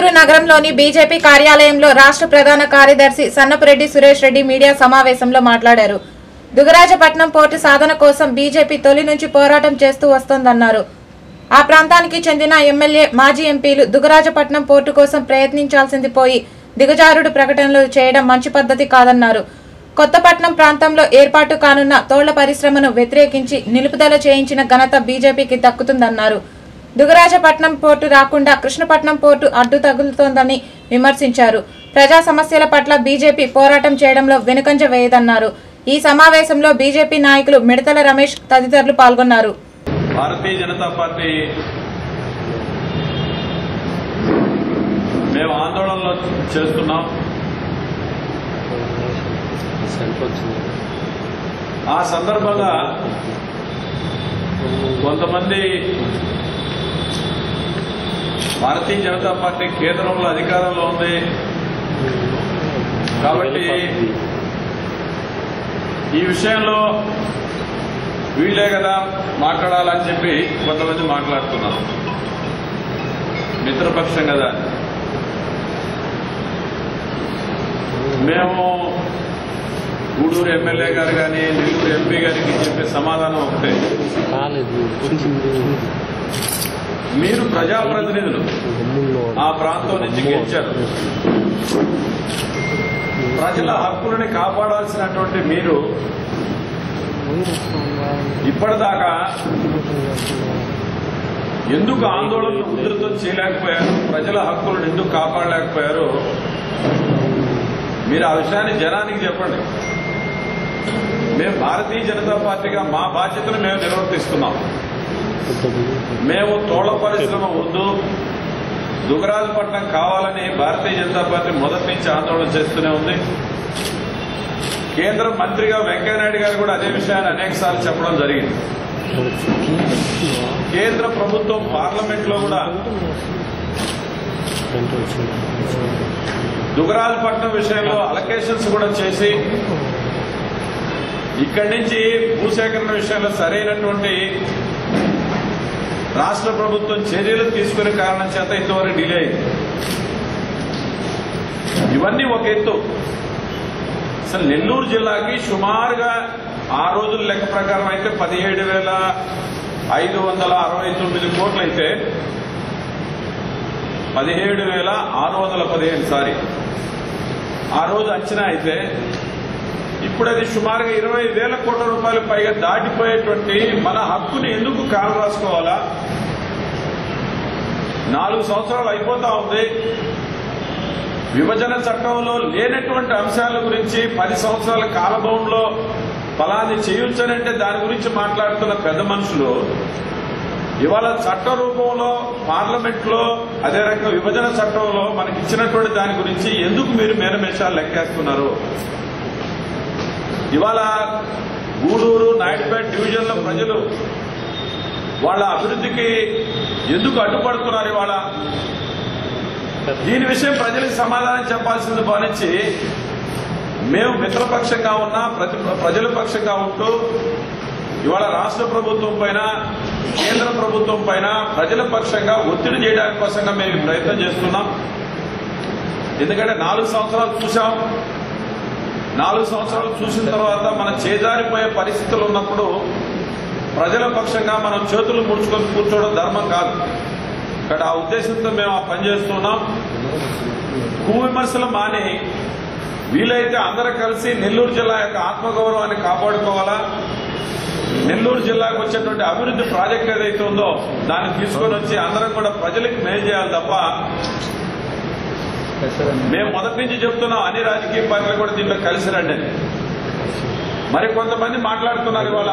ఒంగోలు నగరంలోని బీజేపీ కార్యాలయంలో రాష్ట్ర ప్రధాన కార్యదర్శి సన్నపురెడ్డి సురేష్ రెడ్డి మీడియా సమావేశంలో మాట్లాడారు దుగరాజపట్నం పోర్టు సాధన కోసం బీజేపీ తొలి నుంచి పోరాటం చేస్తూ వస్తోందన్నారు ఆ ప్రాంతానికి చెందిన ఎమ్మెల్యే మాజీ ఎంపీలు దుగరాజపట్నం పోర్టు కోసం ప్రయత్నించాల్సింది పోయి దిగజారుడు ప్రకటనలు చేయడం మంచి పద్ధతి కాదన్నారు కొత్తపట్నం ప్రాంతంలో ఏర్పాటు కానున్న తోళ్ల పరిశ్రమను వ్యతిరేకించి నిలుపుదల చేయించిన ఘనత బీజేపీకి దక్కుతుందన్నారు దుగరాజపట్నం పోర్టు రాకుండా కృష్ణపట్నం పోర్టు అడ్డు తగులుతోందని విమర్శించారు ప్రజా సమస్యల పట్ల బీజేపీ పోరాటం చేయడంలో వెనుకంజ వేయదన్నారు ఈ సమావేశంలో బీజేపీ నాయకులు మిడతల రమేష్ తదితరులు పాల్గొన్నారు భారతీయ జనతా పార్టీ మేము ఆందోళనలో చేస్తున్నాం సెంటర్ వచ్చింది ఆ సందర్భంగా కొంతమంది భారతీయ జనతా పార్టీ కేంద్రంలో అధికారంలో ఉంది కాబట్టి ఈ విషయంలో వీళ్ళే కదా మాట్లాడాలని చెప్పి కొంతమంది మాట్లాడుతున్నారు మిత్రపక్షం కదా అని. మేము గూడూరు ఎమ్మెల్యే గారు కానీ నెల్లూరు ఎంపీ గారికి చెప్పే సమాధానం ఒకటే కాలేదు వచ్చింది మీరు ప్రజాప్రతినిధులు గమ్ముల్లో ఆ ప్రాంతం నుంచి గెలిచారు ప్రజల హక్కులని కాపాడాల్సినటువంటి మీరు ఇప్పటిదాకా ఎందుకు ఆందోళనలు ఉధృతం చేయలేకపోయారు ప్రజల హక్కులను ఎందుకు కాపాడలేకపోయారు మీరు ఆ విషయాన్ని జనానికి చెప్పండి మేము భారతీయ జనతా పార్టీగా మా బాధ్యతను మేము నిర్వర్తిస్తున్నాం మేము తోళ్ల పరిశ్రమ వద్దు దుగరాజపట్నం కావాలని భారతీయ జనతా పార్టీ మొదటి నుంచి ఆందోళన చేస్తూనే ఉంది కేంద్ర మంత్రిగా వెంకయ్యనాయుడు గారు కూడా అదే విషయాన్ని అనేక సార్లు చెప్పడం జరిగింది కేంద్ర ప్రభుత్వం పార్లమెంట్ లో కూడా సెంటర్ వచ్చింది దుగరాజపట్నం విషయంలో అలకేషన్స్ కూడా చేసి ఇక్కడి నుంచి భూసేకరణ విషయంలో సరైనటువంటి రాష్ట్ర ప్రభుత్వం చర్యలు తీసుకునే కారణం చేత ఇంతవరకు డిలే అయింది ఇవన్నీ ఒక ఎత్తు అసలు నెల్లూరు జిల్లాకి సుమారుగా ఆ రోజుల లెక్క ప్రకారం అయితే పదిహేడు వేల ఐదు వందల అరవై తొమ్మిది కోట్లు అయితే పదిహేడు వేల ఆరు వందల పదిహేను సారీ ఆ రోజు అంచనా అయితే ఇప్పుడు అది సుమారుగా ఇరవై వేల కోట్ల రూపాయలు పైగా దాటిపోయేటువంటి మన హక్కుని ఎందుకు కాలు రాసుకోవాలా నాలుగు సంవత్సరాలు అయిపోతా ఉంది విభజన చట్టంలో లేనటువంటి అంశాల గురించి పది సంవత్సరాల కాలభౌంలో ఫలాన్ని చేయొచ్చనంటే దాని గురించి మాట్లాడుతున్న పెద్ద మనుషులు ఇవాళ చట్ట రూపంలో పార్లమెంట్ లో అదే రకంగా విభజన చట్టంలో మనకి ఇచ్చినటువంటి దాని గురించి ఎందుకు మీరు మేనమేషాలు లెక్కేస్తున్నారు ఇవాళ గూడూరు నాయుడుపేట డివిజన్ల ప్రజలు వాళ్ళ అభివృద్ధికి ఎందుకు అడ్డుపడుతున్నారు ఇవాళ దీని విషయం ప్రజలకు సమాధానం చెప్పాల్సింది భావించి మేము మిత్రపక్షంగా ఉన్నా ప్రతి ప్రజల పక్షంగా ఉంటూ ఇవాళ రాష్ట్ర ప్రభుత్వం పైన కేంద్ర ప్రభుత్వం పైన ప్రజల పక్షంగా ఒత్తిడి చేయడానికి కోసంగా మేము ఈ ప్రయత్నం చేస్తున్నాం ఎందుకంటే నాలుగు సంవత్సరాలు చూసాం నాలుగు సంవత్సరాలు చూసిన తర్వాత మన చేజారిపోయే పరిస్థితులు ఉన్నప్పుడు ప్రజల పక్షంగా మనం చేతులు ముడుచుకొని కూర్చోవడం ధర్మం కాదు ఇక్కడ ఆ ఉద్దేశంతో మేము ఆ పని చేస్తున్నాం కు విమర్శలు మాని వీలైతే అందరూ కలిసి నెల్లూరు జిల్లా యొక్క ఆత్మగౌరవాన్ని కాపాడుకోవాలా నెల్లూరు జిల్లాకు వచ్చేటువంటి అభివృద్ధి ప్రాజెక్ట్ ఏదైతే ఉందో దాన్ని తీసుకొని వచ్చి అందరం కూడా ప్రజలకు మేలు చేయాలి తప్ప మేము మొదటి నుంచి చెప్తున్నాం అన్ని రాజకీయ పార్టీలు కూడా దీంట్లో కలిసి రండి అని. మరి కొంతమంది మాట్లాడుతున్నారు ఇవాళ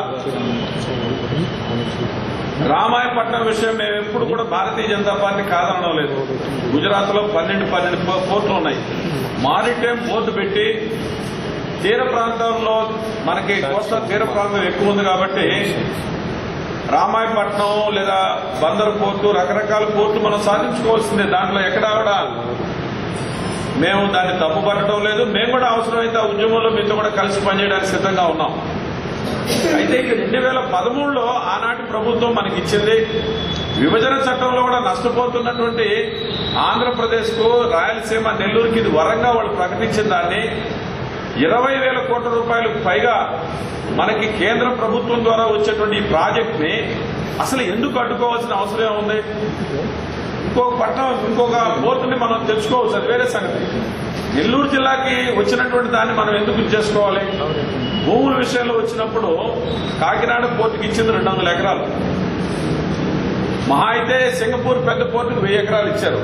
రామాయపట్నం విషయం మేము ఎప్పుడు కూడా భారతీయ జనతా పార్టీ కాదనడం లేదు గుజరాత్ లో పన్నెండు పన్నెండు పో- పోర్టులు ఉన్నాయి మారిటైమ్ పోర్టు పెట్టి తీర ప్రాంతంలో మనకి కోస్తా తీర ప్రాంతం ఎక్కువ ఉంది కాబట్టి రామాయపట్నం లేదా బందర్ పోర్టు రకరకాల పోర్టు మనం సాధించుకోవాల్సిందే దాంట్లో ఎక్కడా కూడా మేము దాన్ని తప్పుపట్టడం లేదు మేము కూడా అవసరమైతే ఆ ఉద్యమంలో మీతో కూడా కలిసి పనిచేయడానికి సిద్ధంగా ఉన్నాం అయితే ఇక రెండు వేల పదమూడులో ఆనాటి ప్రభుత్వం మనకి ఇచ్చింది విభజన చట్టంలో కూడా నష్టపోతున్నటువంటి ఆంధ్రప్రదేశ్కు రాయలసీమ నెల్లూరుకి ఇది వరంగా వాళ్ళు ప్రకటించిన దాన్ని ఇరవై వేల కోట్ల రూపాయలకు పైగా మనకి కేంద్ర ప్రభుత్వం ద్వారా వచ్చేటువంటి ఈ ప్రాజెక్ట్ ని అసలు ఎందుకు అడ్డుకోవాల్సిన అవసరం ఉంది ఇంకొక పట్టణం ఇంకొక పోర్టుని మనం తెచ్చుకోవచ్చు అది వేరే సంగతి నెల్లూరు జిల్లాకి వచ్చినటువంటి దాన్ని మనం ఎందుకు ఇది చేసుకోవాలి భూముల విషయంలో వచ్చినప్పుడు కాకినాడ పోర్టుకి ఇచ్చింది రెండు వందల ఎకరాలు మహా అయితే సింగపూర్ పెద్ద పోర్టుకు వెయ్యి ఎకరాలు ఇచ్చారు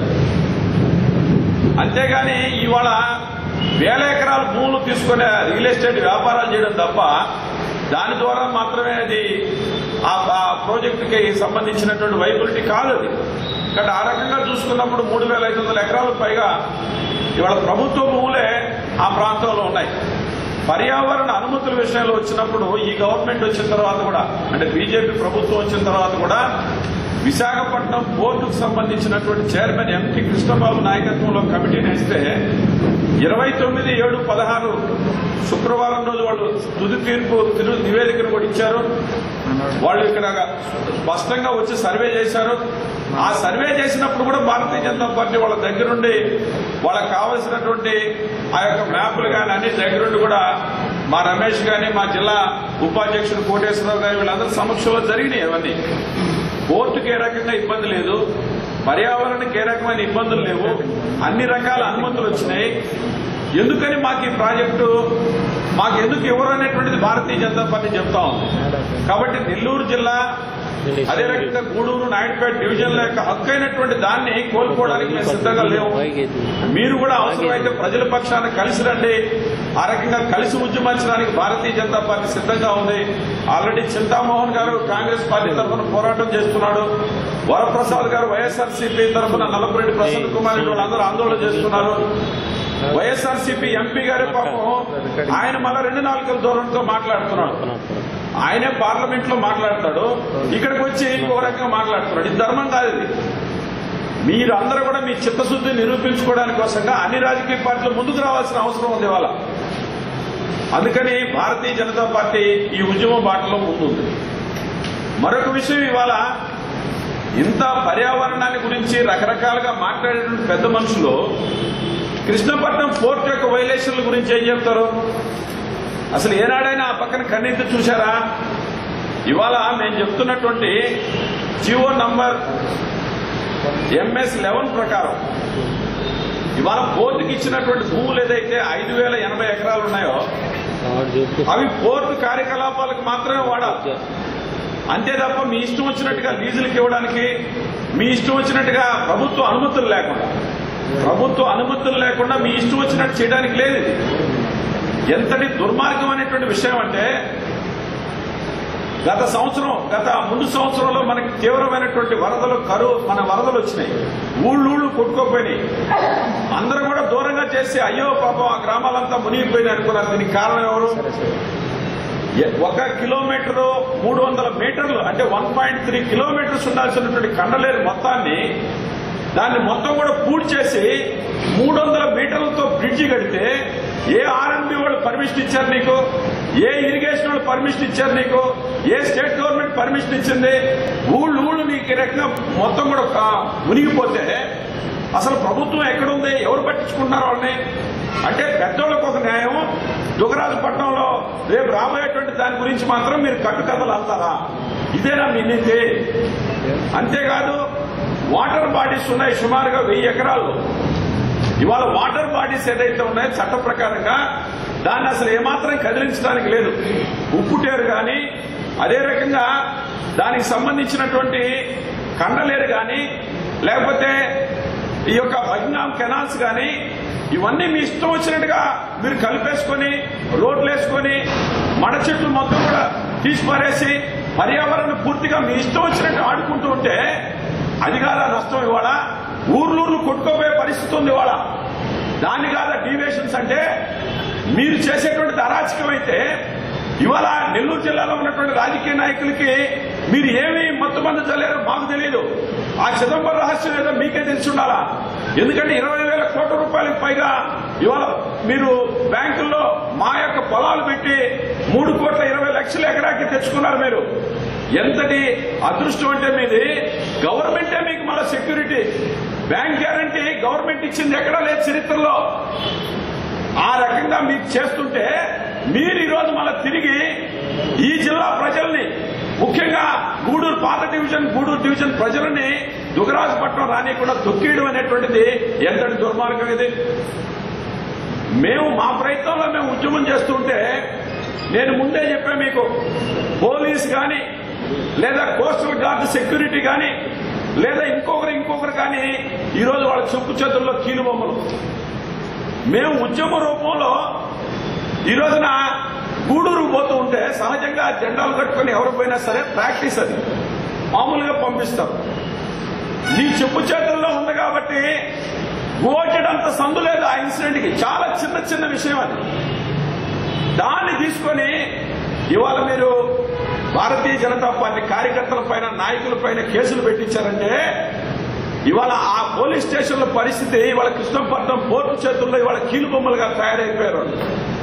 అంతేగాని ఇవాళ వేల ఎకరాల భూములు తీసుకునే రియల్ ఎస్టేట్ వ్యాపారాలు చేయడం తప్ప దాని ద్వారా మాత్రమే అది ఆ ఆ ప్రాజెక్టుకి సంబంధించినటువంటి వైబిలిటీ కాదు అది కాబట్టి ఆ రకంగా చూసుకున్నప్పుడు మూడు వేల ఐదు వందల ఎకరాలకు పైగా ఇవాళ ప్రభుత్వ భూములే ఆ ప్రాంతంలో ఉన్నాయి పర్యావరణ అనుమతుల విషయంలో వచ్చినప్పుడు ఈ గవర్నమెంట్ వచ్చిన తర్వాత కూడా అంటే బీజేపీ ప్రభుత్వం వచ్చిన తర్వాత కూడా విశాఖపట్నం పోర్టుకు సంబంధించినటువంటి చైర్మన్ ఎంపీ కృష్ణబాబు నాయకత్వంలో కమిటీని వేస్తే ఇరవై తొమ్మిది ఏడు పదహారు శుక్రవారం రోజు వాళ్ళు తుది తీర్పు తిరు నివేదికను కూడా ఇచ్చారు వాళ్ళు ఇక్కడ స్పష్టంగా వచ్చి సర్వే చేశారు ఆ సర్వే చేసినప్పుడు కూడా భారతీయ జనతా పార్టీ వాళ్ళ దగ్గరుండి వాళ్ళకి కావలసినటువంటి ఆ యొక్క మ్యాప్లు కానీ అన్ని దగ్గరుండి కూడా మా రమేష్ గాని మా జిల్లా ఉపాధ్యక్షుడు కోటేశ్వరరావు గారి వీళ్ళందరి సమక్షంలో జరిగినాయి అవన్నీ కోర్టుకి ఏ రకంగా ఇబ్బంది లేదు పర్యావరణకి ఏ రకమైన ఇబ్బందులు లేవు అన్ని రకాల అనుమతులు వచ్చినాయి ఎందుకని మాకు ఈ ప్రాజెక్టు మాకు ఎందుకు ఇవ్వరు అనేటువంటిది భారతీయ జనతా పార్టీ చెప్తా ఉంది కాబట్టి నెల్లూరు జిల్లా అదే రకంగా గూడూరు నాయుడుపేట డివిజన్ల యొక్క హక్కు అయినటువంటి దాన్ని కోల్పోవడానికి మేము సిద్ధంగా లేవు మీరు కూడా అవసరమైతే ప్రజల పక్షాన కలిసి రండి ఆ రకంగా కలిసి ఉద్యమించడానికి భారతీయ జనతా పార్టీ సిద్ధంగా ఉంది ఆల్రెడీ చింతామోహన్ గారు కాంగ్రెస్ పార్టీ తరఫున పోరాటం చేస్తున్నాడు వరప్రసాద్ గారు వైఎస్ఆర్సీపీ తరఫున నల్లపురెడ్డి ప్రసన్న కుమార్ రెడ్డి వాళ్ళందరూ ఆందోళన చేస్తున్నారు వైఎస్ఆర్సీపీ ఎంపీ గారి పాపం ఆయన మళ్ళా రెండు నాలుగు దూరంతో మాట్లాడుతున్నాడు ఆయనే పార్లమెంట్ లో మాట్లాడతాడు ఇక్కడికి వచ్చి ఇంకో రకంగా మాట్లాడుతున్నాడు ఇది ధర్మం కాదు ఇది మీరు అందరూ కూడా మీ చిత్తశుద్ధి నిరూపించుకోవడానికి కోసంగా అన్ని రాజకీయ పార్టీలు ముందుకు రావాల్సిన అవసరం ఉంది ఇవాళ అందుకని భారతీయ జనతా పార్టీ ఈ ఉద్యమం బాటలో ముందుంది మరొక విషయం ఇవాళ ఇంత పర్యావరణాన్ని గురించి రకరకాలుగా మాట్లాడేటువంటి పెద్ద మనుషులు కృష్ణపట్నం ఫోర్ట్ యొక్క వైలేషన్ల గురించి ఏం చెప్తారు అసలు ఏనాడైనా ఆ పక్కన కన్నెత్తి చూశారా ఇవాళ మేము చెప్తున్నటువంటి జియో నంబర్ ఎంఎస్ లెవెన్ ప్రకారం ఇవాళ పోర్టుకి ఇచ్చినటువంటి భూములు ఏదైతే ఐదు వేల ఎనభై ఎకరాలు ఉన్నాయో అవి పోర్టు కార్యకలాపాలకు మాత్రమే వాడాలి అంతే తప్ప మీ ఇష్టం వచ్చినట్టుగా లీజులకు ఇవ్వడానికి మీ ఇష్టం వచ్చినట్టుగా ప్రభుత్వ అనుమతులు లేకుండా ప్రభుత్వ అనుమతులు లేకుండా మీ ఇష్టం వచ్చినట్టు చేయడానికి లేదు ఇది ఎంతటి దుర్మార్గం అనేటువంటి విషయం అంటే గత సంవత్సరం గత ముందు సంవత్సరంలో మనకి తీవ్రమైనటువంటి వరదలు కరువు మన వరదలు వచ్చినాయి ఊళ్ళూళ్ళు కొట్టుకోపోయినాయి అందరూ కూడా దూరంగా చేసి అయ్యో పాపం ఆ గ్రామాలంతా మునిగిపోయినాయి అనుకున్నారు దీనికి కారణం ఎవరు ఎ- ఒక కిలోమీటరు మూడు వందల మీటర్లు అంటే వన్ పాయింట్ త్రీ కిలోమీటర్స్ ఉండాల్సినటువంటి కండలేరు మొత్తాన్ని దాన్ని మొత్తం కూడా పూర్తి చేసి మూడు వందల మీటర్లతో బ్రిడ్జి కడితే ఏ ఆర్ఎంబి వాళ్ళు పర్మిషన్ ఇచ్చారు నీకు ఏ ఇరిగేషన్ వాళ్ళు పర్మిషన్ ఇచ్చారు నీకు ఏ స్టేట్ గవర్నమెంట్ పర్మిషన్ ఇచ్చింది ఊళ్ళు ఊళ్ళు నీకు ఈ రకంగా మొత్తం కూడా ఆ, మునిగిపోతే అసలు ప్రభుత్వం ఎక్కడుంది ఎవరు పట్టించుకుంటున్నారు వాళ్ళని అంటే పెద్దోళ్ళకు ఒక న్యాయం దుగరాజపట్నంలో రేపు రాబోయేటువంటి దాని గురించి మాత్రం మీరు కట్టుకథలు అంటారా ఇదేనా మీ నీతి అంతేకాదు వాటర్ బాడీస్ ఉన్నాయి సుమారుగా వెయ్యి ఎకరాలు ఇవాళ వాటర్ బాడీస్ ఏదైతే ఉన్నాయో చట్ట ప్రకారంగా దాన్ని అసలు ఏమాత్రం కదిలించడానికి లేదు ఉప్పుటేరు కానీ అదే రకంగా దానికి సంబంధించినటువంటి కండలేరు కానీ లేకపోతే ఈ యొక్క బగ్నాం కెనాల్స్ కానీ ఇవన్నీ మీ ఇష్టం వచ్చినట్టుగా మీరు కలిపేసుకొని రోడ్లు వేసుకొని మడ చెట్లు మొత్తం కూడా తీసి పారేసి పర్యావరణం పూర్తిగా మీ ఇష్టం వచ్చినట్టు ఆడుకుంటూ ఉంటే అది కాదా నష్టం ఇవాళ ఊర్లూర్లు కొట్టుకోపోయే పరిస్థితి ఉంది ఇవాళ దాన్ని కాదా డీవియేషన్స్ అంటే మీరు చేసేటువంటి అరాచకం అయితే ఇవాళ నెల్లూరు జిల్లాలో ఉన్నటువంటి రాజకీయ నాయకులకి మీరు ఏమి మొత్తమంది చల్లారో మాకు తెలియదు ఆ చిదంబరం రహస్యం ఏదో మీకే తెలిసి ఉండాలా ఎందుకంటే ఇరవై వేల కోట్ల రూపాయలకు పైగా ఇవాళ మీరు బ్యాంకుల్లో మా యొక్క పొలాలు పెట్టి మూడు కోట్ల ఇరవై లక్షల ఎకరాకి తెచ్చుకున్నారు మీరు ఎంతటి అదృష్టం అంటే మీది గవర్నమెంటే మీకు మళ్ళీ సెక్యూరిటీ బ్యాంక్ గ్యారంటీ గవర్నమెంట్ ఇచ్చింది ఎక్కడా లేదు చరిత్రలో ఆ రకంగా మీకు చేస్తుంటే మీరు ఈరోజు మళ్ళీ తిరిగి ఈ జిల్లా ప్రజల్ని ముఖ్యంగా గూడూరు పాత డివిజన్ గూడూరు డివిజన్ ప్రజలని దుగరాజపట్నం రానియకుండా తొక్కియడం అనేటువంటిది ఎంతటి దుర్మార్గం ఇది మేము మా ప్రయత్నంలో మేము ఉద్యమం చేస్తుంటే నేను ముందే చెప్పా మీకు పోలీస్ కానీ లేదా కోస్టల్ గార్డ్ సెక్యూరిటీ కానీ లేదా ఇంకొకరు ఇంకొకరు కానీ ఈరోజు వాళ్ళ చెప్పు చేతుల్లో కీలు బొమ్మలు మేము ఉద్యమ రూపంలో ఈ రోజున గూడూరు పోతూ ఉంటే సహజంగా జెండాలు కట్టుకుని ఎవరు పోయినా సరే ప్రాక్టీస్ అది మామూలుగా పంపిస్తారు నీ చెప్పు చేతుల్లో ఉంది కాబట్టి ఓటడంత సందు లేదు ఆ ఇన్సిడెంట్ కి చాలా చిన్న చిన్న విషయం అది దాన్ని తీసుకొని ఇవాళ మీరు భారతీయ జనతా పార్టీ కార్యకర్తల పైన నాయకుల పైన కేసులు పెట్టించారంటే ఇవాళ ఆ పోలీస్ స్టేషన్ల పరిస్థితి ఇవాళ కృష్ణపట్నం పోర్టు చేతుల్లో ఇవాళ కీలు బొమ్మలుగా తయారైపోయారు వాళ్ళు.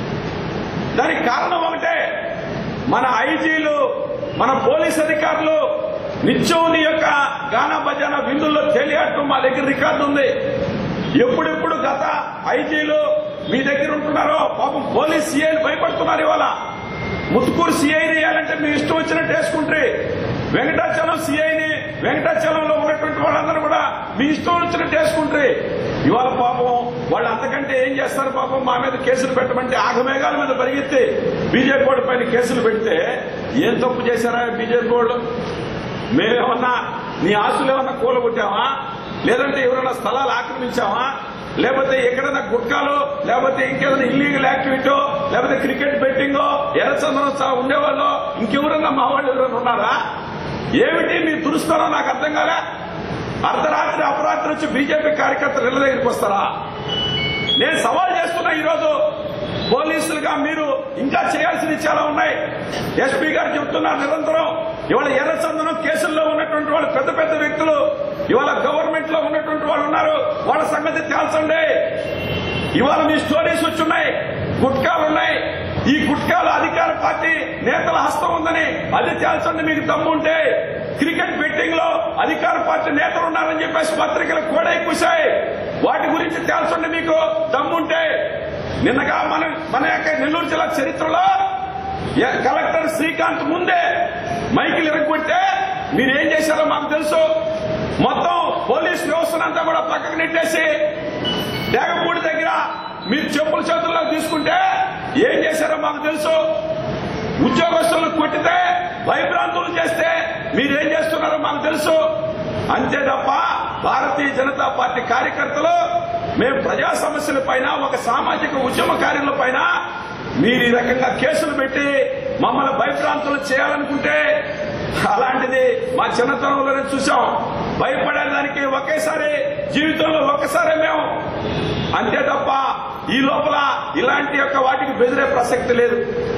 దానికి కారణం ఒకటే మన ఐజీలు మన పోలీస్ అధికారులు నిత్యం నీ యొక్క గానా భజన విందుల్లో తేలియాటం మా దగ్గర రికార్డు ఉంది ఎప్పుడెప్పుడు గత ఐజీలు మీ దగ్గర ఉంటున్నారో పాపం పోలీస్ సీఐలు భయపడుతున్నారు ఇవాళ ముత్తుకూరు సీఐని వేయాలంటే మీ ఇష్టం వచ్చినట్టు వేసుకుంటే వెంకటాచలం సీఐని వెంకటాచలంలో ఉన్నటువంటి వాళ్ళందరూ కూడా మీ ఇష్టం వచ్చినట్టు వేసుకుంటే ఇవాళ పాపం వాళ్ళు అంతకంటే ఏం చేస్తారు పాపం మా మీద కేసులు పెట్టమంటే ఆగమేఘాల మీద పరిగెత్తి బీజేపీ వాళ్ళ పైన కేసులు పెడితే ఏం తప్పు చేశారా బీజేపీ వాళ్ళు మేమేమన్నా నీ ఆస్తులు ఏమన్నా కూలగొట్టామా లేదంటే ఎవరైనా స్థలాలు ఆక్రమించామా లేకపోతే ఎక్కడైనా గుట్కాలు లేకపోతే ఇంకేదైనా ఇల్లీగల్ యాక్టివిటీ లేకపోతే క్రికెట్ బెట్టింగో ఎర్రచందనం సహా ఉండేవాళ్ళు ఇంకెవరన్నా మా వాళ్ళు ఎవరైనా ఉన్నారా ఏమిటి మీ దురుస్తారో నాకు అర్థం కాలే అర్ధరాత్రి అపరాత్రి వచ్చి బీజేపీ కార్యకర్తలు ఇళ్ళ దగ్గరికి వస్తారా నేను సవాల్ చేస్తున్నా ఈరోజు పోలీసులుగా మీరు ఇంకా చేయాల్సినవి చాలా ఉన్నాయి ఎస్పీ గారు చెప్తున్నారు నిరంతరం ఇవాళ ఎర్రచందనం కేసుల్లో ఉన్నటువంటి వాళ్ళు పెద్ద పెద్ద వ్యక్తులు ఇవాళ గవర్నమెంట్ లో ఉన్నటువంటి వాళ్ళు ఉన్నారు వాళ్ళ సంగతి తేల్చండి ఇవాళ మీ స్టోరీస్ వచ్చున్నాయి గుట్కాలు ఉన్నాయి ఈ గుట్కాలు అధికార పార్టీ నేతల హస్తం ఉందని అది తేల్చండి మీకు దమ్ముంటే క్రికెట్ బెట్టింగ్ లో అధికార పార్టీ నేతలు ఉన్నారని చెప్పేసి పత్రికలు కూడా ఎక్కువసాయి వాటి గురించి తేల్చండి మీకు దమ్ముంటే నిన్నగా మన మన యొక్క నెల్లూరు జిల్లా చరిత్రలో ఎ- కలెక్టర్ శ్రీకాంత్ ముందే మైకిల్ ఇరగొట్టే మీరేం చేశారో మాకు తెలుసు మొత్తం పోలీస్ వ్యవస్థనంతా కూడా పక్కకు నెట్టేసి డేగపూడి దగ్గర మీరు చెప్పుల చేతుల్లో తీసుకుంటే ఏం చేశారో మాకు తెలుసు ఉద్యోగస్తులను కొట్టితే భయభ్రాంతులు చేస్తే మీరేం చేస్తున్నారో మాకు తెలుసు అంతే తప్ప భారతీయ జనతా పార్టీ కార్యకర్తలు మేము ప్రజా సమస్యల పైన ఒక సామాజిక ఉద్యమకారుల పైన మీరు ఈ రకంగా కేసులు పెట్టి మమ్మల్ని భయభ్రాంతులు చేయాలనుకుంటే అలాంటిది మా చిన్నతనంలోనే చూసాం భయపడేదానికి ఒకేసారి జీవితంలో ఒక్కసారే మేము అంతే తప్ప ఈ లోపల ఇలాంటి యొక్క వాటికి బెదిరే ప్రసక్తి లేదు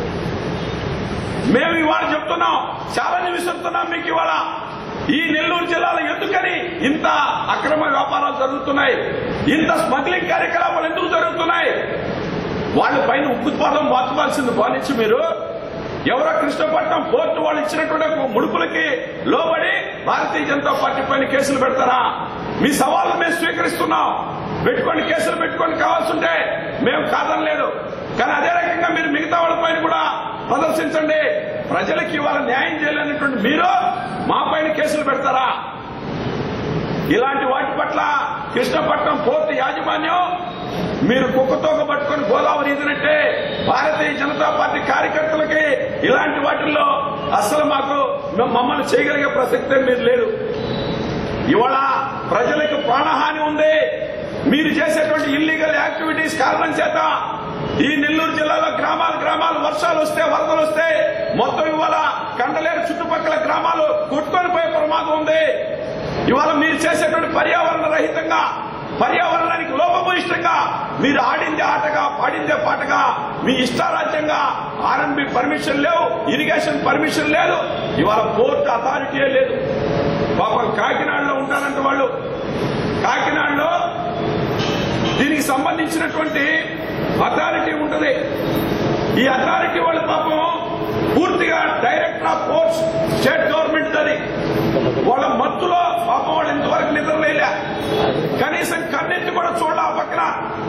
మేము ఇవాళ చెప్తున్నాం ఛాలెంజ్ విసురుతున్నాం మీకు ఇవాళ ఈ నెల్లూరు జిల్లాలో ఎందుకని ఇంత అక్రమ వ్యాపారాలు జరుగుతున్నాయి ఇంత స్మగ్లింగ్ కార్యకలాపాలు ఎందుకు జరుగుతున్నాయి వాళ్ళ పైన ఉక్కుత్పాదం మార్చవలసింది భావించి మీరు ఎవరో కృష్ణపట్నం పోర్టు వాళ్ళు ఇచ్చినటువంటి ఒక ముడుపులకి లోబడి భారతీయ జనతా పార్టీ పైన కేసులు పెడతారా మీ సవాళ్ళు మేము స్వీకరిస్తున్నాం పెట్టుకొని కేసులు పెట్టుకొని కావాల్సి ఉంటే మేము కాదనలేదు కానీ అదే రకంగా మీరు మిగతా వాళ్ళ పైన కూడా ప్రదర్శించండి ప్రజలకి ఇవాళ న్యాయం చేయలేనటువంటి మీరు మా పైన కేసులు పెడతారా ఇలాంటి వాటి పట్ల కృష్ణపట్నం పోర్టు యాజమాన్యం మీరు కుక్కతోక పట్టుకొని గోదావరి ఈదినట్టే భారతీయ జనతా పార్టీ కార్యకర్తలకి ఇలాంటి వాటిల్లో అసలు మాకు మేము మమ్మల్ని చేయగలిగే ప్రసక్తే మీరు లేదు ఇవాళ ప్రజలకు ప్రాణహాని ఉంది మీరు చేసేటువంటి ఇల్లీగల్ యాక్టివిటీస్ కారణం చేత ఈ నెల్లూరు జిల్లాలో గ్రామాలు గ్రామాలు వర్షాలు వస్తే వరదలు వస్తే మొత్తం ఇవాళ కండలేరు చుట్టుపక్కల గ్రామాలు కొట్టుకొని పోయే ప్రమాదం ఉంది ఇవాళ మీరు చేసేటువంటి పర్యావరణ రహితంగా పర్యావరణానికి లోపభూయిష్టంగా మీరు ఆడిందే ఆటగా పాడిందే పాటగా మీ ఇష్టారాజ్యంగా ఆర్ఎన్బి పర్మిషన్ లేవు ఇరిగేషన్ పర్మిషన్ లేదు ఇవాళ పోర్ట్ అథారిటీయే లేదు పాపం కాకినాడలో ఉంటారంట వాళ్ళు కాకినాడలో దీనికి సంబంధించినటువంటి అథారిటీ ఉంటుంది ఈ అథారిటీ వాళ్ళ పాపం పూర్తిగా director of ports state government అది వాళ్ళ మత్తులో పాపం వాళ్ళు ఇంతవరకు నిద్రలేలే కనీసం కన్నెత్తి కూడా చూడాల పక్కన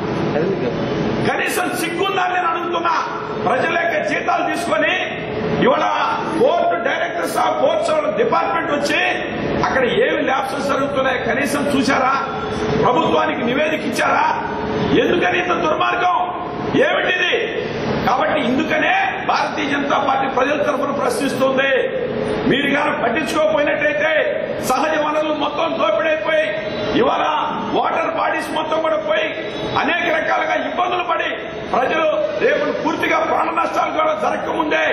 కనీసం సిగ్గుందని నేను అడుగుతున్నా ప్రజలేక జీతాలు తీసుకొని ఇవాళ court directors of courts department వచ్చి అక్కడ ఏమి ల్యాబ్సెస్ జరుగుతున్నాయి కనీసం చూశారా ప్రభుత్వానికి నివేదిక ఇచ్చారా ఎందుకని ఇంత దుర్మార్గం ఏమిటిది కాబట్టి ఇందుకనే భారతీయ జనతా పార్టీ ప్రజల తరఫున ప్రశ్నిస్తుంది మీరు కానీ పట్టించుకోకపోయినట్టయితే సహజ వనరులు మొత్తం దోపిడైపోయి ఇవాళ వాటర్ బాడీస్ మొత్తం కూడా పోయి అనేక రకాలుగా ఇబ్బందులు పడి ప్రజలు రేపు పూర్తిగా ప్రాణ నష్టాలు కూడా జరగకముందే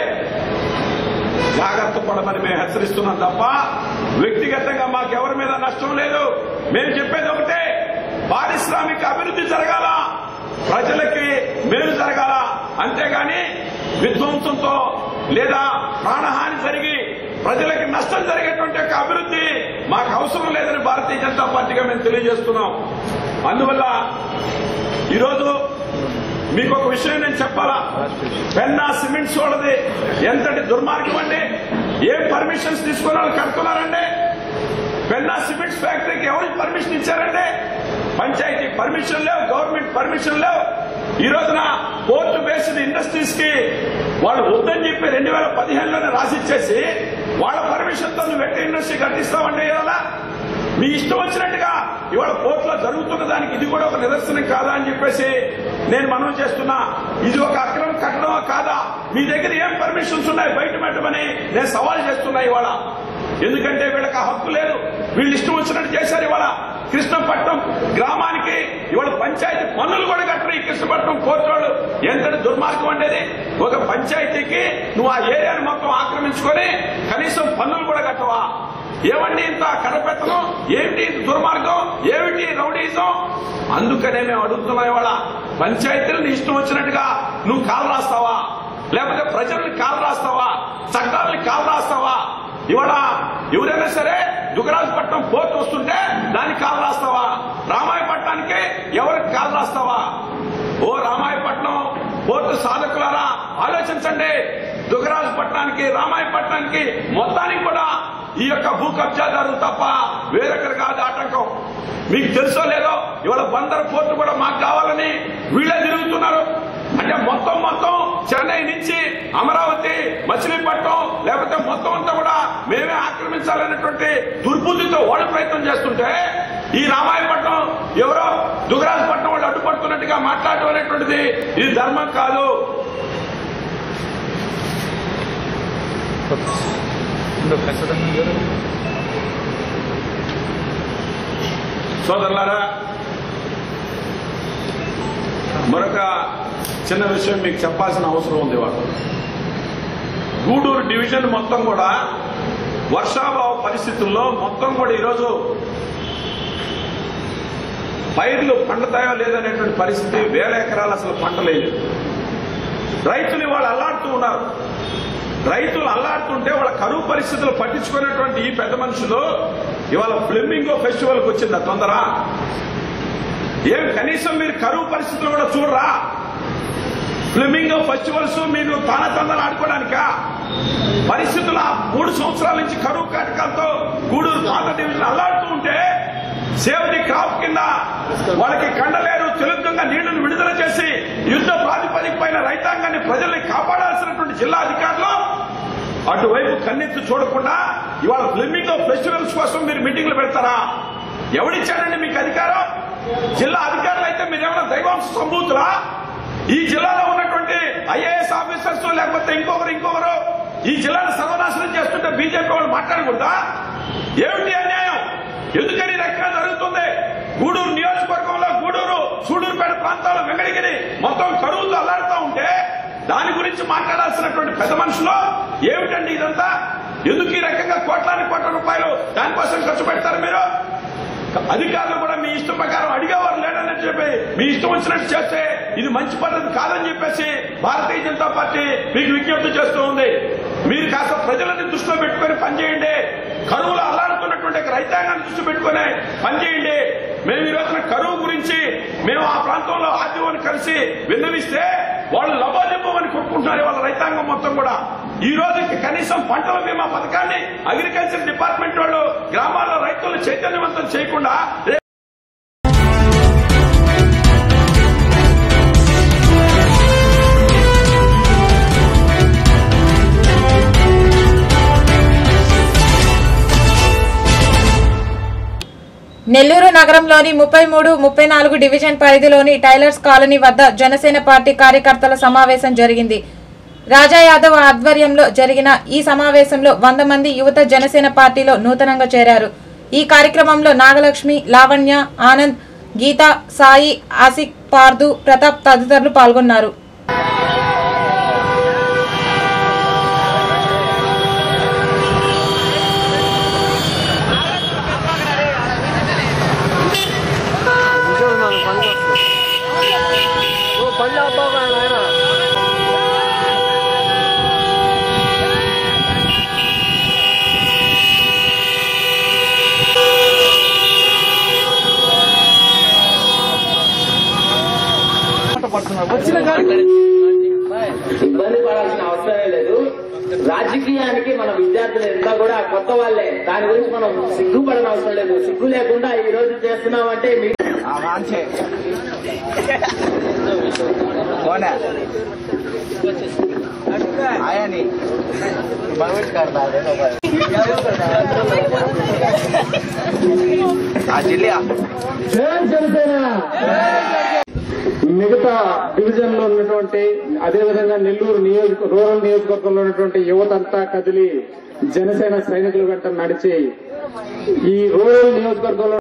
జాగ్రత్త పడమని మేము హెచ్చరిస్తున్నాం తప్ప వ్యక్తిగతంగా మాకెవరి మీద నష్టం లేదు మేము చెప్పేది ఒకటే పారిశ్రామిక అభివృద్ధి జరగాల ప్రజలకి మేలు జరగాల అంతేగాని విధ్వంసంతో లేదా ప్రాణహాని జరిగి ప్రజలకి నష్టం జరిగేటువంటి యొక్క అభివృద్ధి మాకు అవసరం లేదని భారతీయ జనతా పార్టీగా మేము తెలియజేస్తున్నాం అందువల్ల ఈరోజు మీకు ఒక విషయం నేను చెప్పాలా పెన్నా సిమెంట్స్ వాళ్ళది ఎంతటి దుర్మార్గం అండి ఏం పర్మిషన్స్ తీసుకుని వాళ్ళు కడుతున్నారండి పెన్నా సిమెంట్స్ ఫ్యాక్టరీకి ఎవరికి పర్మిషన్ ఇచ్చారండి పంచాయతీ పర్మిషన్ లేవు గవర్నమెంట్ పర్మిషన్ లేవు ఈ రోజున పోర్టు బేస్డ్ ఇండస్ట్రీస్ కి వాళ్ళు వద్దని చెప్పి రెండు వేల పదిహేనులోనే రాసిచ్చేసి వాళ్ళ పర్మిషన్ తో నువ్వు వెట్టి ఇండస్ట్రీ కట్టిస్తామండి ఇవాళ మీ ఇష్టం వచ్చినట్టుగా ఇవాళ పోర్టులో జరుగుతున్న దానికి ఇది కూడా ఒక నిదర్శనం కాదా అని చెప్పేసి నేను మనం చేస్తున్నా ఇది ఒక అక్రమం కట్టడమా కాదా మీ దగ్గర ఏం పర్మిషన్స్ ఉన్నాయి బయట పెట్టమని నేను సవాల్ చేస్తున్నా ఇవాళ ఎందుకంటే వీళ్ళకి ఆ హక్కు లేదు వీళ్ళు ఇష్టం వచ్చినట్టు చేశారు ఇవాళ కృష్ణపట్నం గ్రామానికి ఇవాళ పంచాయతీ పన్నులు కూడా కట్టరు ఈ కృష్ణపట్నం కోర్టు వాళ్ళు ఎంతటి దుర్మార్గం ఉండేది ఒక పంచాయతీకి నువ్వు ఆ ఏరియాను మొత్తం ఆక్రమించుకొని కనీసం పన్నులు కూడా కట్టవా ఏమండి ఇంత కరపెత్తనం ఏమిటి ఇంత దుర్మార్గం ఏమిటి రౌడీజం అందుకనే మేము అడుగుతున్నాం ఇవాళ పంచాయతీలను ఇష్టం వచ్చినట్టుగా నువ్వు కాలు రాస్తావా లేకపోతే ప్రజల్ని కాలు రాస్తావా చట్టాలని కాలు రాస్తావా ఇవాళ ఎవరైనా సరే దుగరాజపట్నం పోర్టు వస్తుంటే దానికి కాలు రాస్తావా రామాయపట్నానికి ఎవరికి కాలు రాస్తావా ఓ రామాయపట్నం పోర్టు సాధకులారా ఆలోచించండి దుగరాజపట్నానికి రామాయపట్నానికి మొత్తానికి కూడా ఈ యొక్క భూ కబ్జాదారు తప్ప వేరొకరు కాదు ఆటంకం మీకు తెలుసో లేదో ఇవాళ బందర్ పోర్టు కూడా మాకు కావాలని వీళ్ళే తిరుగుతున్నారు అంటే మొత్తం మొత్తం చెన్నై నుంచి అమరావతి మచిలీపట్నం లేకపోతే మొత్తం అంతా కూడా మేమే ఆక్రమించాలనేటువంటి దుర్బుద్ధితో వాళ్ళు ప్రయత్నం చేస్తుంటే ఈ రామాయపట్నం ఎవరో దుగరాజపట్నం వాళ్ళు అడ్డుపడుతున్నట్టుగా మాట్లాడటం అనేటువంటిది ఇది ధర్మం కాదు సోదరులారా మరొక చిన్న విషయం మీకు చెప్పాల్సిన అవసరం ఉంది వాళ్ళు గూడూరు డివిజన్ మొత్తం కూడా వర్షాభావ పరిస్థితుల్లో మొత్తం కూడా ఈరోజు పైర్లు పండుతాయో లేదనేటువంటి పరిస్థితి వేల ఎకరాలు అసలు పంట లేదు రైతులు ఇవాళ అల్లాడుతూ ఉన్నారు రైతులు అల్లాడుతుంటే వాళ్ళ కరువు పరిస్థితులు పట్టించుకునేటువంటి ఈ పెద్ద మనుషులు ఇవాళ ఫ్లెమింగో ఫెస్టివల్కి వచ్చిందా తొందర ఏం కనీసం మీరు కరువు పరిస్థితులు కూడా చూడరా ఫ్లెమింగో ఫెస్టివల్స్ మీరు తాన తందలు ఆడుకోవడానికా పరిస్థితులు ఆ మూడు సంవత్సరాల నుంచి కరువు కాటకాలతో గూడూరు పాత డివిజన్ అల్లాడుతూ ఉంటే సేవ్ ది క్రాప్ కింద వాళ్ళకి కండలేరు తెలుగుగా నీళ్లను విడుదల చేసి యుద్ధ ప్రాతిపదిక పైన రైతాంగాన్ని ప్రజల్ని కాపాడాల్సినటువంటి జిల్లా అధికారులు అటువైపు కన్నెత్తి చూడకుండా ఇవాళ ఫ్లెమింగో ఫెస్టివల్స్ కోసం మీరు మీటింగ్లు పెడతారా ఎవడిచ్చాడండి మీకు అధికారం జిల్లా అధికారులు అయితే మీరేమైనా దైవాంశ సంభూతులా ఈ జిల్లాలో ఉన్నటువంటి ఐఏఎస్ ఆఫీసర్స్ లేకపోతే ఇంకొకరు ఇంకొకరు ఈ జిల్లాను సర్వనాశనం చేస్తుంటే బీజేపీ వాళ్ళు మాట్లాడకూడదా ఏమిటి అన్యాయం ఎందుకని ఈ రకంగా జరుగుతుంది గూడూరు నియోజకవర్గంలో గూడూరు సూడూరుపేట ప్రాంతాల్లో వెంగళగిరి మొత్తం కరువుతో అల్లాడుతూ ఉంటే దాని గురించి మాట్లాడాల్సినటువంటి పెద్ద మనుషులు ఏమిటండి ఇదంతా ఎందుకు ఈ రకంగా కోట్లాది కోట్ల రూపాయలు దానికోసం ఖర్చు పెడతారు మీరు అధికారులు కూడా మీ ఇష్టం ప్రకారం అడిగేవారు లేడని చెప్పి మీ ఇష్టం వచ్చినట్టు చేస్తే ఇది మంచి పద్ధతి కాదని చెప్పేసి భారతీయ జనతా పార్టీ మీకు విజ్ఞప్తి చేస్తూ ఉంది మీరు కాస్త ప్రజలని దృష్టిలో పెట్టుకొని పనిచేయండి కరువులో అల్లాడుతున్నటువంటి రైతాంగాన్ని దృష్టి పెట్టుకొని పనిచేయండి మేము ఈ రోజున కరువు గురించి మేము ఆ ప్రాంతంలో ఆర్టీఓని కలిసి విన్నవిస్తే వాళ్ళు లబోదిబ్బమని కొట్టుకుంటున్నారు కొట్టుకుంటున్నారు వాళ్ళ రైతాంగం మొత్తం కూడా ఈ రోజుకి కనీసం పంటల బీమా పథకాన్ని అగ్రికల్చర్ డిపార్ట్మెంట్ వాళ్ళు గ్రామాల్లో రైతులను చైతన్యవంతం చేయకుండా రేపు నెల్లూరు నగరంలోని ముప్పై మూడు ముప్పై నాలుగు డివిజన్ పరిధిలోని టైలర్స్ కాలనీ వద్ద జనసేన పార్టీ కార్యకర్తల సమావేశం జరిగింది రాజా యాదవ్ ఆధ్వర్యంలో జరిగిన ఈ సమావేశంలో వంద మంది యువత జనసేన పార్టీలో నూతనంగా చేరారు ఈ కార్యక్రమంలో నాగలక్ష్మి లావణ్య ఆనంద్ గీత సాయి ఆసిక్ పార్దు ప్రతాప్ తదితరులు పాల్గొన్నారు ఇబ్బంది పడాల్సిన అవసరమే లేదు రాజకీయానికి మన విద్యార్థులు ఎంత కూడా కొత్త వాళ్ళే దాని గురించి మనం సిగ్గుపడని అవసరం లేదు సిగ్గు లేకుండా ఈ రోజు చేస్తున్నామంటే మీ మిగతా డివిజన్ లో ఉన్నటువంటి అదేవిధంగా నెల్లూరు నియోజక రూరల్ నియోజకవర్గంలో ఉన్నటువంటి యువత అంతా కదిలి జనసేన సైనికుల వెంట నడిచి ఈ రూరల్ నియోజకవర్గంలో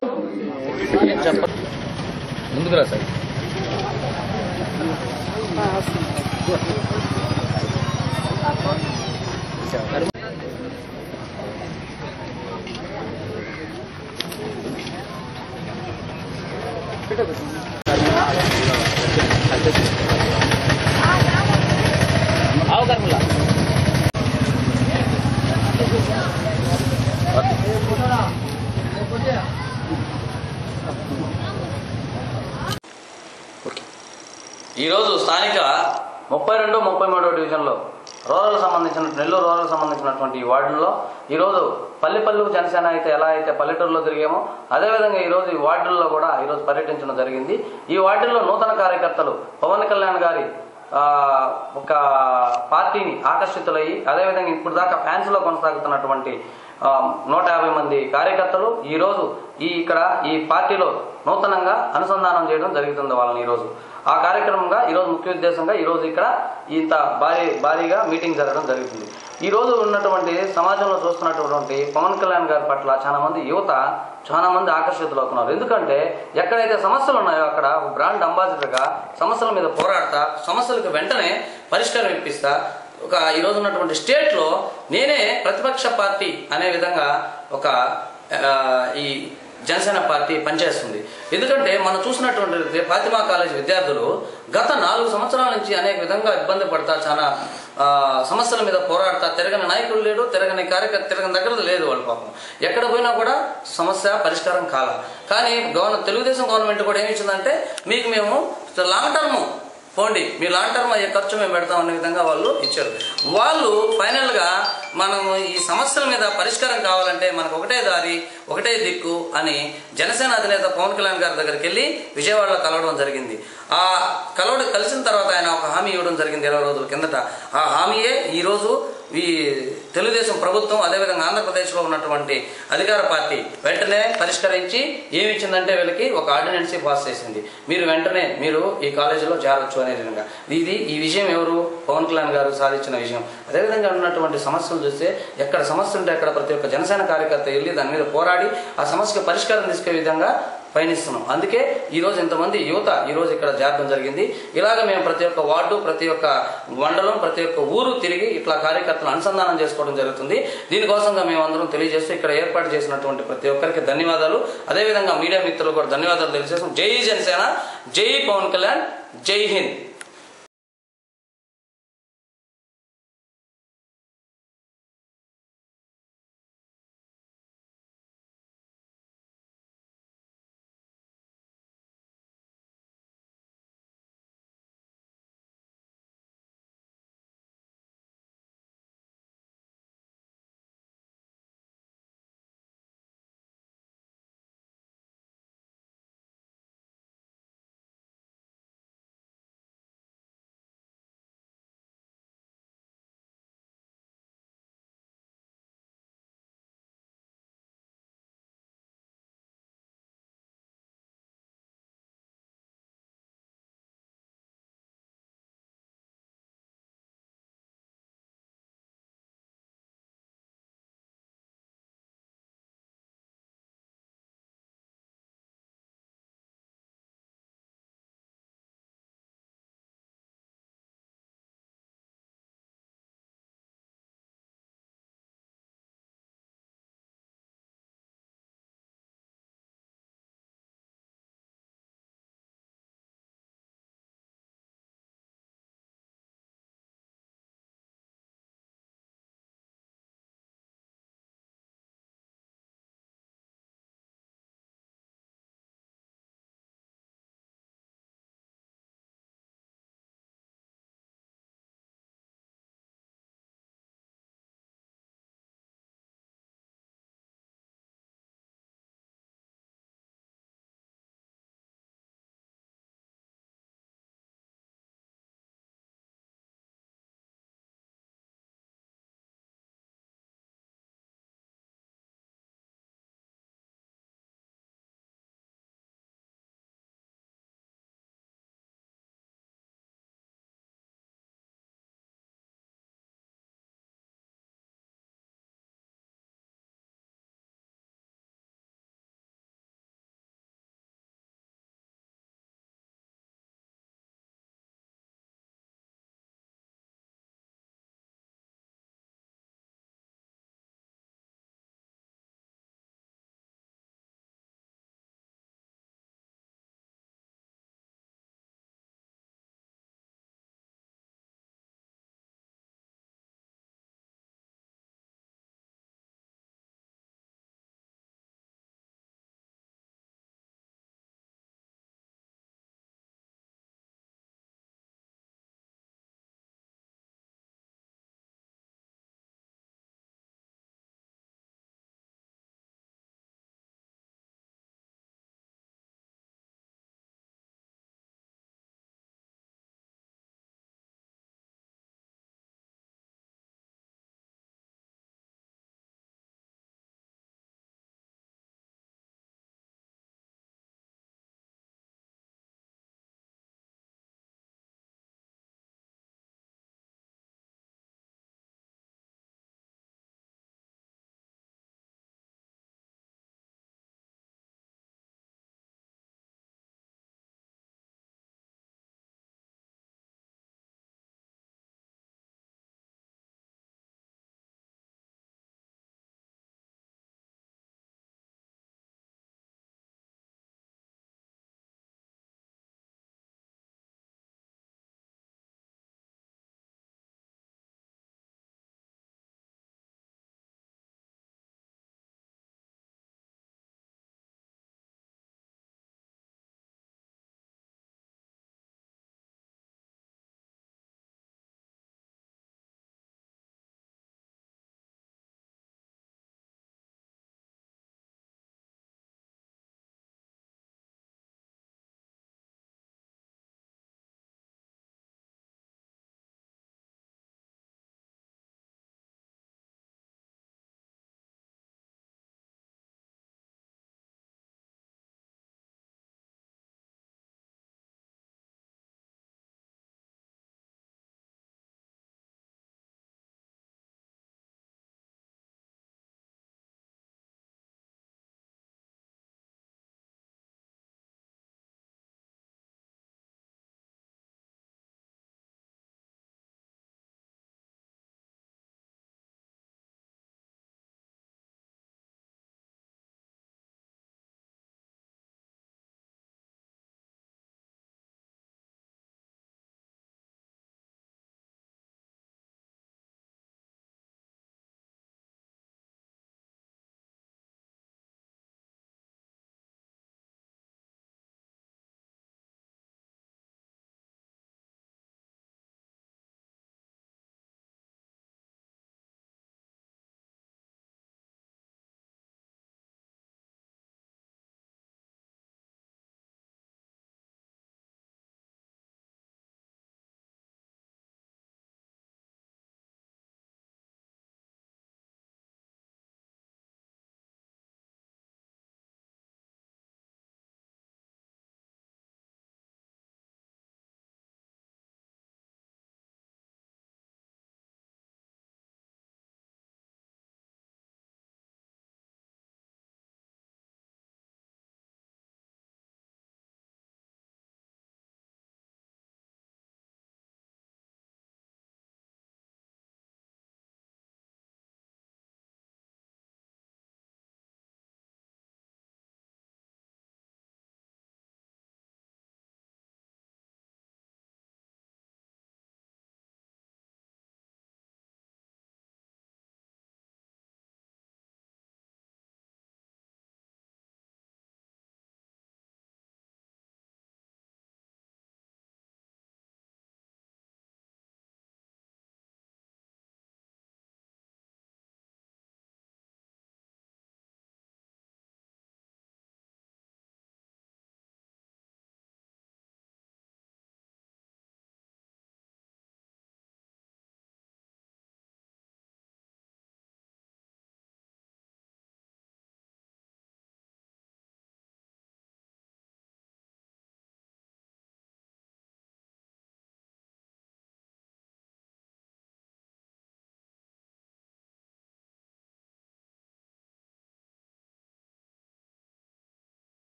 ఈరోజు స్థానిక ముప్పై రెండు ముప్పై మూడో డివిజన్లో రూరల్ సంబంధించిన నెల్లూరు రూరల్ సంబంధించినటువంటి ఈ వార్డుల్లో ఈరోజు పల్లె పల్లెకు జనసేన అయితే ఎలా అయితే పల్లెటూరులో తిరిగామో అదేవిధంగా ఈరోజు ఈ వార్డుల్లో కూడా ఈరోజు పర్యటించడం జరిగింది ఈ వార్డుల్లో నూతన కార్యకర్తలు పవన్ కళ్యాణ్ గారి ఆ, ఒక పార్టీని ఆకర్షితులయ్యి అదేవిధంగా ఇప్పుడు దాకా ఫ్యాన్స్ లో కొనసాగుతున్నటువంటి ఆ, నూట యాభై మంది కార్యకర్తలు ఈ రోజు ఈ ఇక్కడ ఈ పార్టీలో నూతనంగా అనుసంధానం చేయడం జరుగుతుంది వాళ్ళని ఈరోజు ఆ కార్యక్రమంగా ఈరోజు ముఖ్య ఉద్దేశంగా ఈరోజు ఇక్కడ ఇంత భారీ భారీగా మీటింగ్ జరగడం జరుగుతుంది ఈ రోజు ఉన్నటువంటి సమాజంలో చూస్తున్నటువంటి పవన్ కళ్యాణ్ గారి పట్ల చాలా మంది యువత చాలా మంది ఆకర్షితులు అవుతున్నారు ఎందుకంటే ఎక్కడైతే సమస్యలు ఉన్నాయో అక్కడ ఒక బ్రాండ్ అంబాసిడర్గా సమస్యల మీద పోరాడతా సమస్యలకు వెంటనే పరిష్కారం ఇప్పిస్తా ఒక ఈ రోజు ఉన్నటువంటి స్టేట్లో నేనే ప్రతిపక్ష పార్టీ అనే విధంగా ఒక ఆ, ఈ జనసేన పార్టీ పనిచేస్తుంది ఎందుకంటే మనం చూసినటువంటి ఫాతిమా కాలేజ్ విద్యార్థులు గత నాలుగు సంవత్సరాల నుంచి అనేక విధంగా ఇబ్బంది పడతా చాలా ఆ, సమస్యల మీద పోరాడతా తిరగని నాయకుడు లేడు తిరగని కార్యకర్త తిరగని దగ్గర లేదు వాళ్ళ పాపం ఎక్కడ పోయినా కూడా సమస్య పరిష్కారం కాల కానీ గవర్న తెలుగుదేశం గవర్నమెంట్ కూడా ఏమి ఇచ్చిందంటే మీకు మేము లాంగ్ టర్మ్ పోండి మీ లాంగ్ టర్మ్ అయ్యే ఖర్చు మేము పెడతాం అనే విధంగా వాళ్ళు ఇచ్చారు వాళ్ళు ఫైనల్గా మనం ఈ సమస్యల మీద పరిష్కారం కావాలంటే మనకు ఒకటే దారి ఒకటే దిక్కు అని జనసేన అధినేత పవన్ కళ్యాణ్ గారి దగ్గరికి వెళ్ళి విజయవాడలో కలవడం జరిగింది ఆ కలవడం కలిసిన తర్వాత ఆయన ఒక హామీ ఇవ్వడం జరిగింది ఇరవై రోజుల కిందట ఆ హామీయే ఈరోజు ఈ తెలుగుదేశం ప్రభుత్వం అదేవిధంగా ఆంధ్రప్రదేశ్లో ఉన్నటువంటి అధికార పార్టీ వెంటనే పరిష్కరించి ఏమి ఇచ్చిందంటే వీళ్ళకి ఒక ఆర్డినెన్సీ పాస్ చేసింది మీరు వెంటనే మీరు ఈ కాలేజీలో చేరొచ్చు అనే విధంగా ఇది ఈ విషయం ఎవరు పవన్ కళ్యాణ్ గారు సాధించిన విషయం అదేవిధంగా ఉన్నటువంటి సమస్యలు చూస్తే ఎక్కడ సమస్య ఉంటే అక్కడ ప్రతి ఒక్క జనసేన కార్యకర్త వెళ్ళి దాని మీద పోరాడి ఆ సమస్యకు పరిష్కారం తీసుకునే విధంగా పయనిస్తున్నాం అందుకే ఈ రోజు ఇంతమంది యువత ఈ రోజు ఇక్కడ చేరడం జరిగింది ఇలాగ మేము ప్రతి ఒక్క వార్డు ప్రతి ఒక్క మండలం ప్రతి ఒక్క ఊరు తిరిగి ఇట్లా కార్యకర్తలు అనుసంధానం చేసుకోవడం జరుగుతుంది దీనికోసంగా మేము అందరం తెలియజేస్తూ ఇక్కడ ఏర్పాటు చేసినటువంటి ప్రతి ఒక్కరికి ధన్యవాదాలు అదేవిధంగా మీడియా మిత్రులు కూడా ధన్యవాదాలు తెలియజేస్తాం జై జనసేన జై పవన్ కళ్యాణ్ జై హింద్